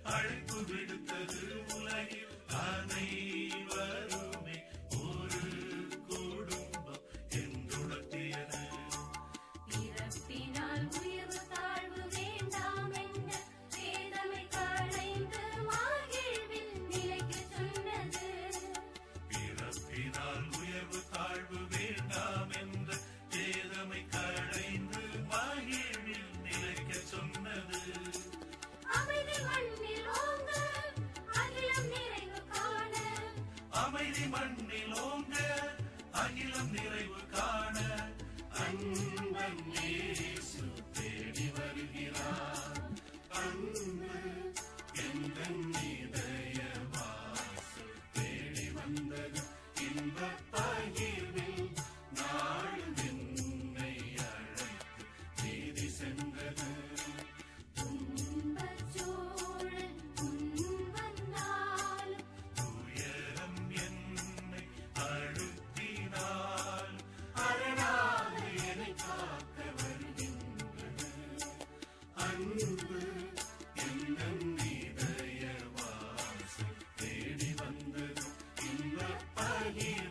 அழைப்பு விடுத்தது உலகில் அனைவருமே ஒரு குடும்பம் என்றுணர்த்தியது பிறப்பினால் உயர்வு தாழ்வு வேண்டாம் என்ற வேதமை களைந்து மகிழ்வில் நிலைக்கச் சொன்னது பிறப்பினால் உயர்வு தாழ்வு வேண்டாம் என்ற வேதமை களைந்து மகிழ்வில் நிலைக்க சொன்னது அமைதி மண்ணில் ஓங்க அகிலம் நிறைவு காண அமைதி மண்ணில் ஓங்க அகிலம் நிறைவு காண அன்பன் இயேசு தேடி வருகிறார் அன்பு எந்த இதய வாசல் தேடி வந்தது இன்ப பகிர்வில் நாள் என்னை அழைத்து நீதி சென்றது துன்பச் சூழல் முன்வந்தாலும் துயரம் என்னை அழுத்தினால் அரணாக என்னை காக்க வருகின்றது அன்பு எந்த இதய வாசல் தேடி வந்தது இந்த பகிர்